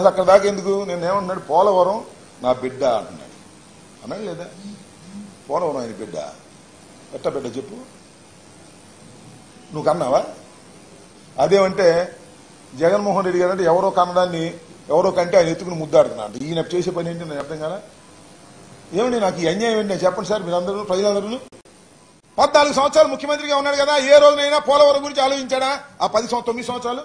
అసలు అక్కడ దాకా ఎందుకు నేను ఏమన్నాడు పోలవరం నా బిడ్డ అంటున్నాడు అన్నాడు లేదా పోలవరం ఆయన బిడ్డ ఎట్ట బిడ్డ చెప్పు నువ్వు కన్నావా అదేమంటే జగన్మోహన్ రెడ్డి గారు అంటే ఎవరో కన్నడాన్ని ఎవరో కంటే ఆయన ఎత్తుకుని ముద్దాడుతున్నాడు ఈయన చేసే పని ఏంటి నేను అర్థం కదా ఏమండి నాకు ఈ అన్యాయం ఏంటి నేను చెప్పండి సార్ మీరందరూ ప్రజలందరూ పద్నాలుగు సంవత్సరాలు ముఖ్యమంత్రిగా ఉన్నాడు కదా ఏ రోజునైనా పోలవరం గురించి ఆలోచించాడా ఆ పది సంవత్సరం తొమ్మిది సంవత్సరాలు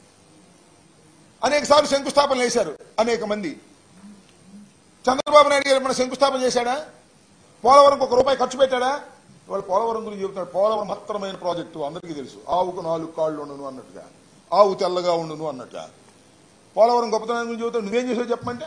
అనేక సార్లు శంకుస్థాపనలు వేశారు అనేక మంది చంద్రబాబు నాయుడు గారు మన శంకుస్థాపన చేశాడా పోలవరం ఒక రూపాయి ఖర్చు పెట్టాడా ఇవాళ పోలవరం గురించి చెబుతున్నాడు పోలవరం మహత్తరమైన ప్రాజెక్టు అందరికీ తెలుసు ఆవుకు నాలుగు కాళ్ళు ఉండును అన్నట్టుగా ఆవు తెల్లగా ఉండును అన్నట్టుగా పోలవరం గొప్పతనం గురించి చెబుతాడు నువ్వేం చేసావు చెప్పమంటే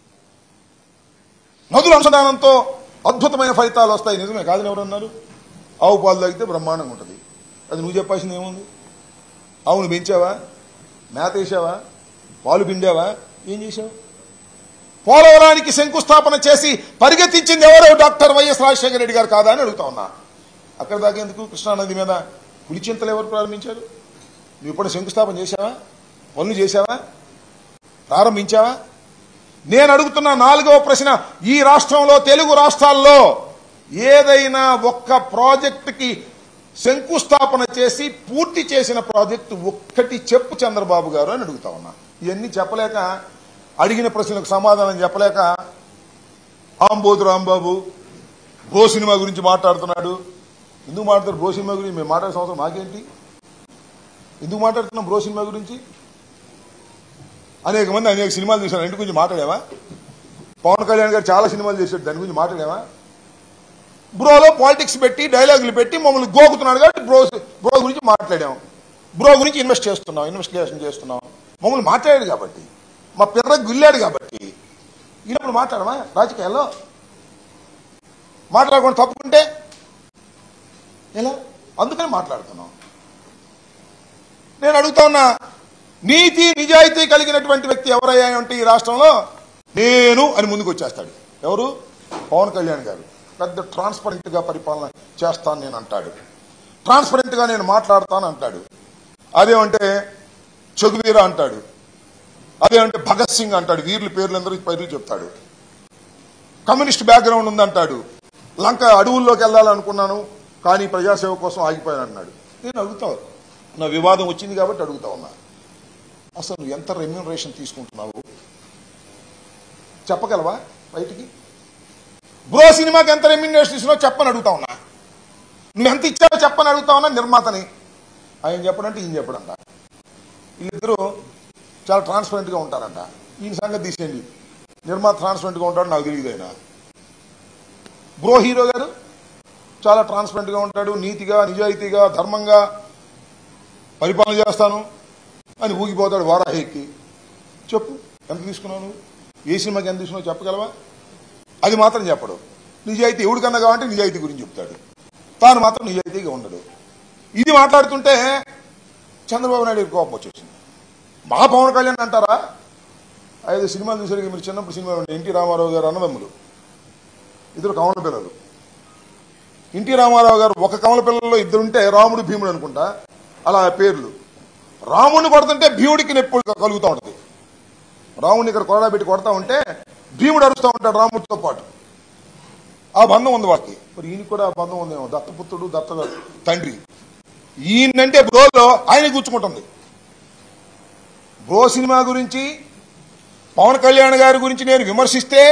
నదుల అనుసంధానంతో అద్భుతమైన ఫలితాలు వస్తాయి నిజమే కాదని ఎవరన్నారు ఆవు పాలు తాగితే బ్రహ్మాండంగా ఉంటుంది అది నువ్వు చెప్పాల్సింది ఏముంది ఆవును పెంచావా మేత వేసావా పాలు పిండావా ఏం చేశావు పోలవరానికి శంకుస్థాపన చేసి పరిగెత్తించింది ఎవరో డాక్టర్ వైఎస్ రాజశేఖర రెడ్డి గారు కాదా అని అడుగుతా ఉన్నా అక్కడ దాకా ఎందుకు కృష్ణానది మీద పులిచింతలు ఎవరు ప్రారంభించారు నువ్వు ఇప్పుడు శంకుస్థాపన చేశావా పనులు చేశావా ప్రారంభించావా నేను అడుగుతున్న నాలుగవ ప్రశ్న ఈ రాష్ట్రంలో తెలుగు రాష్ట్రాల్లో ఏదైనా ఒక్క ప్రాజెక్టుకి శంకుస్థాపన చేసి పూర్తి చేసిన ప్రాజెక్టు ఒక్కటి చెప్పు చంద్రబాబు గారు అని అడుగుతా ఉన్నా ఇవన్నీ చెప్పలేక అడిగిన ప్రశ్నలకు సమాధానం చెప్పలేక ఆంబోతు రాంబాబు బ్రో సినిమా గురించి మాట్లాడుతున్నాడు ఎందుకు మాట్లాడతారు బ్రో సినిమా గురించి మేము మాట్లాడే సంవత్సరం మాకేంటి ఎందుకు మాట్లాడుతున్నాం బ్రో సినిమా గురించి అనేక మంది అనేక సినిమాలు చూశారు ఇంటి గురించి మాట్లాడావా పవన్ కళ్యాణ్ గారు చాలా సినిమాలు చేశాడు దాని గురించి మాట్లాడావా బ్రోలో పాలిటిక్స్ పెట్టి డైలాగులు పెట్టి మమ్మల్ని గోకుతున్నాడు కాబట్టి బ్రో బ్రో గురించి మాట్లాడాం బ్రో గురించి ఇన్వెస్ట్ చేస్తున్నాం ఇన్వెస్టిగేషన్ చేస్తున్నాం మమ్మల్ని మాట్లాడాడు కాబట్టి మా పిర్ర గుల్లాడు కాబట్టి ఈయనప్పుడు మాట్లాడమా రాజకీయాల్లో మాట్లాడకుండా తప్పుకుంటే ఎలా అందుకని మాట్లాడుతున్నాం నేను అడుగుతా ఉన్నా నీతి నిజాయితీ కలిగినటువంటి వ్యక్తి ఎవరయ్యా అంటే ఈ రాష్ట్రంలో నేను అని ముందుకు వచ్చేస్తాడు ఎవరు పవన్ కళ్యాణ్ గారు పెద్ద ట్రాన్స్పరెంట్ గా పరిపాలన చేస్తాను నేను అంటాడు ట్రాన్స్పరెంట్ గా నేను మాట్లాడతాను అంటాడు అదేమంటే చగువీర అంటాడు అదేమంటే భగత్ సింగ్ అంటాడు వీర్ల పేర్లు అందరూ పేర్లు చెప్తాడు కమ్యూనిస్ట్ బ్యాక్గ్రౌండ్ ఉందంటాడు లంక అడవుల్లోకి వెళ్ళాలనుకున్నాను కానీ ప్రజాసేవ కోసం ఆగిపోయాను అన్నాడు నేను అడుగుతా నా వివాదం వచ్చింది కాబట్టి అడుగుతా ఉన్నా అసలు నువ్వు ఎంత రెమ్యూనరేషన్ తీసుకుంటున్నావు చెప్పగలవా బయటికి బ్రో సినిమాకి ఎంత రెమ్యూనరేషన్ ఇస్తున్నావు చెప్పని అడుగుతా ఉన్నా నువ్వు ఎంత ఇచ్చావో చెప్పని అడుగుతా ఉన్నా నిర్మాతని ఆయన చెప్పడంటే ఈయన చెప్పడంట వీళ్ళిద్దరూ చాలా ట్రాన్స్పరెంట్గా ఉంటారంట ఈయన సంగతి తీసేయండి నిర్మాత ట్రాన్స్పరెంట్గా ఉంటాడు నాకు తెలియదు ఆయన బ్రో హీరో గారు చాలా ట్రాన్స్పరెంట్గా ఉంటాడు నీతిగా నిజాయితీగా ధర్మంగా పరిపాలన చేస్తాను అని ఊగిపోతాడు వారాహికి చెప్పు ఎంత తీసుకున్నావు నువ్వు ఏ సినిమాకి ఎంత తీసుకున్నావు చెప్పగలవా అది మాత్రం చెప్పడు నిజాయితీ ఎవడికన్నా కావాలంటే నిజాయితీ గురించి చెప్తాడు తాను మాత్రం నిజాయితీగా ఉండడు ఇది మాట్లాడుతుంటే చంద్రబాబు నాయుడు గారికి కోపం వచ్చేసింది మా పవన్ కళ్యాణ్ అంటారా ఐదు సినిమాలు చూసారు మీరు చిన్నప్పుడు సినిమాలు ఉండే ఎన్టీ రామారావు గారు అన్నదమ్ములు ఇద్దరు కమల పిల్లలు ఎన్టీ రామారావు గారు ఒక కమల పిల్లల్లో ఇద్దరుంటే రాముడు భీముడు అనుకుంటా అలా పేర్లు రాముడిని కొడుతుంటే భీముడికి నొప్పి కలుగుతూ ఉంటుంది రాముడిని ఇక్కడ కొరడా పెట్టి కొడతా ఉంటే భీముడు అరుస్తూ ఉంటాడు రాముడితో పాటు ఆ బంధం ఉంది వాళ్ళకి మరి ఈయనకి కూడా ఆ బంధం ఉందేమో దత్తపుత్రుడు దత్త తండ్రి ఈయనంటే బ్రోలో ఆయన కూర్చుకుంటుంది బ్రో సినిమా గురించి పవన్ కళ్యాణ్ గారి గురించి నేను విమర్శిస్తే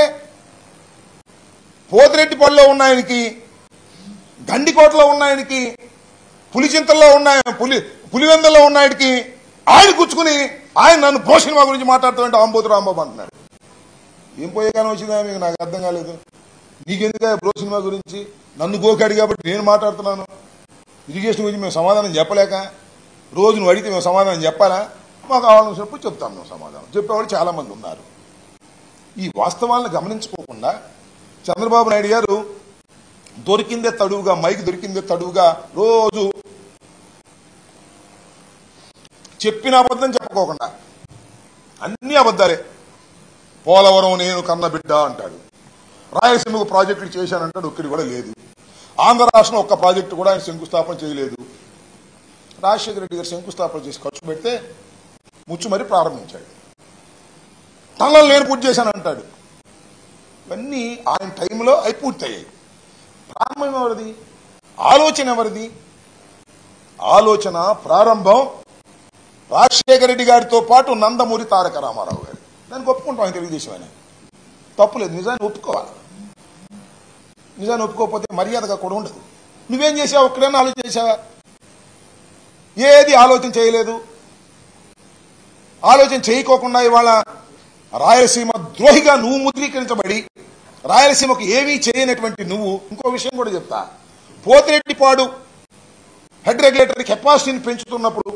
పోతిరెడ్డిపల్లిలో ఉన్న ఆయనకి గండికోటలో ఉన్న ఆయనకి పులిచింతల్లో ఉన్న పులి పులివెందుల్లో ఉన్న ఆయనకి ఆయన కూర్చుకుని ఆయన నన్ను బ్రో సినిమా గురించి మాట్లాడుతుంటే ఆంబోతు రాంబాబు అంటున్నాడు ఏం పోయే కాలం వచ్చిందా మీకు నాకు అర్థం కాలేదు నీకెందుక బ్రో సినిమా గురించి నన్ను గోకాడు కాబట్టి నేను మాట్లాడుతున్నాను ఇరిగేషన్ గురించి మేము సమాధానం చెప్పలేక రోజు నువ్వు అడిగితే మేము సమాధానం చెప్పాలా మాకు కావాల్సినప్పుడు చెప్తాం మేము సమాధానం చెప్పేవాళ్ళు చాలా మంది ఉన్నారు ఈ వాస్తవాలను గమనించుకోకుండా చంద్రబాబు నాయుడు గారు దొరికిందే తడువుగా మైక్ దొరికిందే తడువుగా రోజు చెప్పిన అబద్ధం చెప్పుకోకుండా అన్ని అబద్ధాలే పోలవరం నేను కన్న బిడ్డ అంటాడు రాయలసీమకు ప్రాజెక్టులు చేశానంటాడు ఒక్కడి కూడా లేదు ఆంధ్ర రాష్ట్రం ఒక్క ప్రాజెక్టు కూడా ఆయన శంకుస్థాపన చేయలేదు రాజశేఖర రెడ్డి గారు శంకుస్థాపన చేసి ఖర్చు పెడితే ముచ్చు మరి ప్రారంభించాడు టన్నులు నేను పూర్తి చేశాను అంటాడు ఇవన్నీ ఆయన టైంలో అవి పూర్తయ్యాయి ప్రారంభం ఎవరిది ఆలోచన ఎవరిది ఆలోచన ప్రారంభం రాజశేఖర రెడ్డి గారితో పాటు నందమూరి తారక రామారావు గారు దానికి ఒప్పుకుంటాం ఆయన తెలుగుదేశం ఆయన తప్పులేదు నిజాన్ని ఒప్పుకోవాలి నిజాన్ని ఒప్పుకోకపోతే మర్యాదగా కూడా ఉండదు నువ్వేం చేసావు ఒక్కడైనా ఆలోచన చేసావా ఏది ఆలోచన చేయలేదు ఆలోచన చేయకోకుండా ఇవాళ రాయలసీమ ద్రోహిగా నువ్వు ముద్రీకరించబడి రాయలసీమకు ఏమీ చేయనటువంటి నువ్వు ఇంకో విషయం కూడా చెప్తా పోతిరెడ్డిపాడు హెడ్ రెగ్యులేటరీ కెపాసిటీని పెంచుతున్నప్పుడు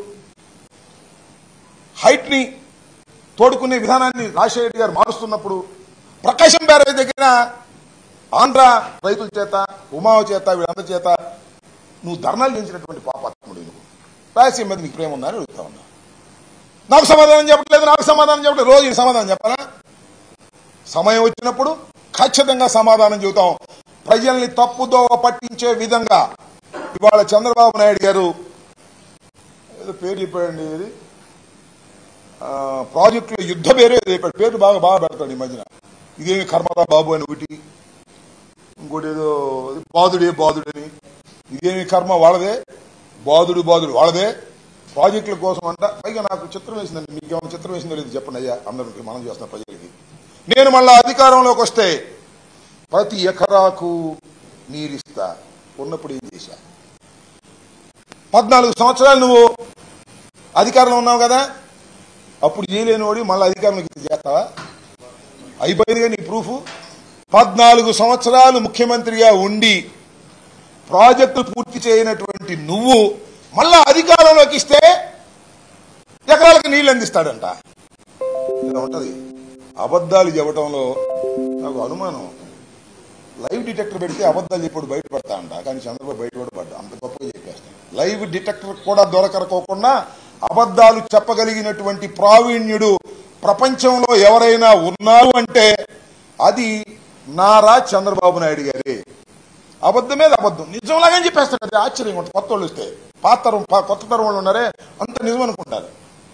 హైట్ ని తోడుకునే విధానాన్ని రాజశేఖర రెడ్డి గారు మారుస్తున్నప్పుడు ప్రకాశం బ్యారేజ్ దగ్గర ఆంధ్ర రైతుల చేత ఉమావ చేత వీళ్ళందరి చేత నువ్వు ధర్నాలు చేసినటువంటి పాపాత్ముడు నువ్వు రాయలసీమ మీద నీకు ప్రేమ ఉందని అడుగుతా ఉన్నా నాకు సమాధానం చెప్పట్లేదు నాకు సమాధానం చెప్పట్లేదు రోజు ఈ సమాధానం చెప్పాలా సమయం వచ్చినప్పుడు ఖచ్చితంగా సమాధానం చెబుతాం ప్రజల్ని తప్పుదోవ పట్టించే విధంగా ఇవాళ చంద్రబాబు నాయుడు గారు ఏదో పేరు చెప్పాడండి ఇది ఆ, ప్రాజెక్టుల యుద్ధ పేరు ఏదో చెప్పాడు పేరు బాగా బాగా పెడతాడు ఈ మధ్యన ఇదేమి కర్మదా బాబు అని ఒకటి ఇంకోటి ఏదో ఇది బాధుడే బాధుడని ఇదేమి కర్మ వాళ్ళదే బాధుడు బాధుడు వాళ్ళదే ప్రాజెక్టుల కోసం అంట పైగా నాకు చిత్రం వేసిందండి మీకు ఏమైనా చిత్రం వేసిందో లేదు చెప్పండి అయ్యా అందరికి మనం చేస్తున్న ప్రజలకి నేను మళ్ళా అధికారంలోకి వస్తే ప్రతి ఎకరాకు నీరిస్తా ఉన్నప్పుడు ఏం చేశా పద్నాలుగు సంవత్సరాలు నువ్వు అధికారంలో ఉన్నావు కదా అప్పుడు చేయలేని వాడి మళ్ళీ అధికారంలోకి ఇది చేస్తావా అయిపోయిందిగా నీ ప్రూఫ్ పద్నాలుగు సంవత్సరాలు ముఖ్యమంత్రిగా ఉండి ప్రాజెక్టులు పూర్తి చేయనటువంటి నువ్వు మళ్ళా అధికారంలోకి ఇస్తే ఎకరాలకు నీళ్లు అందిస్తాడంట ఇలా ఉంటది అబద్ధాలు చెప్పడంలో నాకు అనుమానం లైవ్ డిటెక్టర్ పెడితే అబద్ధాలు ఇప్పుడు బయటపడతా అంట కానీ చంద్రబాబు బయట కూడా పడ్డా అంత గొప్పగా చెప్పేస్తాను లైవ్ డిటెక్టర్ కూడా దొరకరకోకుండా అబద్ధాలు చెప్పగలిగినటువంటి ప్రావీణ్యుడు ప్రపంచంలో ఎవరైనా ఉన్నారు అంటే అది నారా చంద్రబాబు నాయుడు గారే అబద్ధం మీద అబద్ధం నిజంలాగానే చెప్పేస్తాడు అది ఆశ్చర్యంగా ఉంటుంది కొత్త వాళ్ళు వస్తే పాత తరం పా- కొత్త తరం వాళ్ళు ఉన్నారే అంత నిజం అనుకుంటారు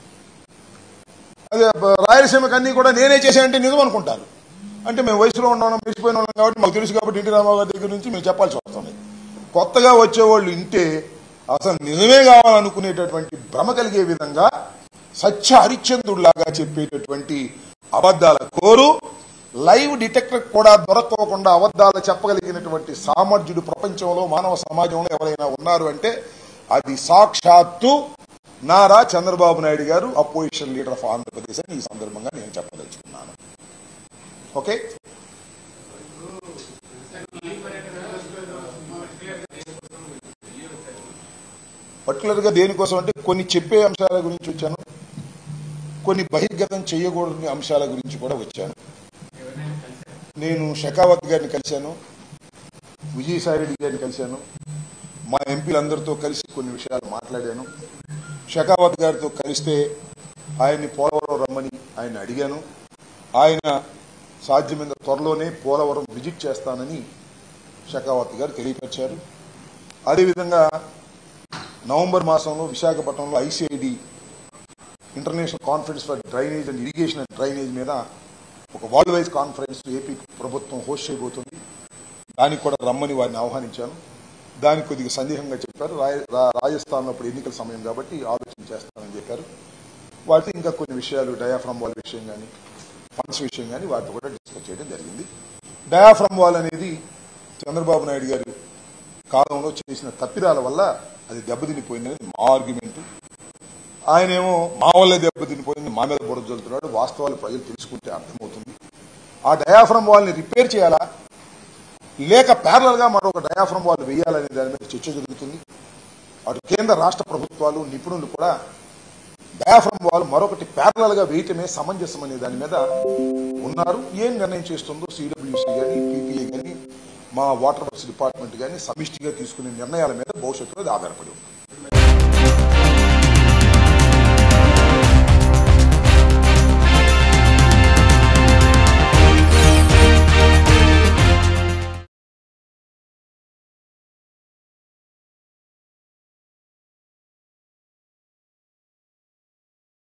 అదే బ- రాయలసీమకి అన్ని కూడా నేనే చేశానంటే నిజం అనుకుంటారు అంటే మేము వయసులో ఉన్నాం మిడిచిపోయిన వాళ్ళం కాబట్టి మాకు తెలుసు కాబట్టి ఎన్టీ రామారావు గారి దగ్గర నుంచి మేము చెప్పాల్సి వస్తుంది కొత్తగా వచ్చేవాళ్ళు ఇంటే అసలు నిజమే కావాలనుకునేటటువంటి భ్రమ కలిగే విధంగా సత్య హరిశ్చంద్రుడిలాగా చెప్పేటటువంటి అబద్ధాల కోరు లైవ్ డిటెక్టర్ కూడా దొరకకుండా అబద్ధాలు చెప్పగలిగినటువంటి సామర్థ్యుడు ప్రపంచంలో మానవ సమాజంలో ఎవరైనా ఉన్నారు అంటే అది సాక్షాత్తు నారా చంద్రబాబు నాయుడు గారు అపోజిషన్ లీడర్ ఆఫ్ ఆంధ్రప్రదేశ్ అని ఈ సందర్భంగా నేను చెప్పదలుచుకున్నాను ఓకే పర్టికులర్ గా దేనికోసం అంటే కొన్ని చెప్పే అంశాల గురించి వచ్చాను కొన్ని బహిర్గతం చేయకూడని అంశాల గురించి కూడా వచ్చాను నేను షెకావత్ గారిని కలిశాను విజయసాయి రెడ్డి గారిని కలిశాను మా ఎంపీలందరితో కలిసి కొన్ని విషయాలు మాట్లాడాను షెకావత్ గారితో కలిస్తే ఆయన్ని పోలవరం రమ్మని ఆయన అడిగాను ఆయన సాధ్యమైన త్వరలోనే పోలవరం విజిట్ చేస్తానని షెకావత్ గారు తెలియపరిచారు అదేవిధంగా నవంబర్ మాసంలో విశాఖపట్నంలో ICID international conference for drainage and irrigation and drainage మీద ఒక వరల్డ్ వైజ్ కాన్ఫరెన్స్ ఏపీ ప్రభుత్వం హోస్ట్ చేయబోతుంది దానికి కూడా రమ్మని వారిని ఆహ్వానించాను దానికి కొద్దిగా సందేహంగా చెప్పారు రాయ- రా- రాజస్థాన్లో అప్పుడు ఎన్నికల సమయం కాబట్టి ఆలోచన చేస్తానని చెప్పారు వాటితో ఇంకా కొన్ని విషయాలు డయాఫ్రమ్ వాల్ విషయం కానీ ఫండ్స్ విషయం కానీ వాటితో కూడా డిస్కస్ చేయడం జరిగింది డయాఫ్రమ్ వాల్ అనేది చంద్రబాబు నాయుడు గారు కాలంలో చేసిన తప్పిదాల వల్ల అది దెబ్బతినిపోయిందని మా ఆర్గ్యుమెంట్ ఆయనేమో మా వల్లే దెబ్బతినిపోయింది మా మీద బురద జల్లుతున్నాడు వాస్తవాలు ప్రజలు తెలుసుకుంటే అర్థమవుతుంది ఆ డయాఫ్రమ్ వాల్ని రిపేర్ చేయాలా లేక ప్యారలల్ గా మరొక డయాఫ్రమ్ వాల్ వేయాలనే దాని మీద చర్చ జరుగుతుంది అటు కేంద్ర రాష్ట్ర ప్రభుత్వాలు నిపుణులు కూడా డయాఫ్రమ్ వాల్ మరొకటి ప్యారలల్ గా వేయటమే సమంజసం అనే దాని మీద ఉన్నారు ఏం నిర్ణయం చేస్తుందో సిడబ్ల్యూసీ కానీ పీపీఏ కానీ మా వాటర్ వర్క్స్ డిపార్ట్మెంట్ కానీ సమిష్టిగా తీసుకునే నిర్ణయాల మీద భవిష్యత్తులో అది ఆధారపడి ఉంది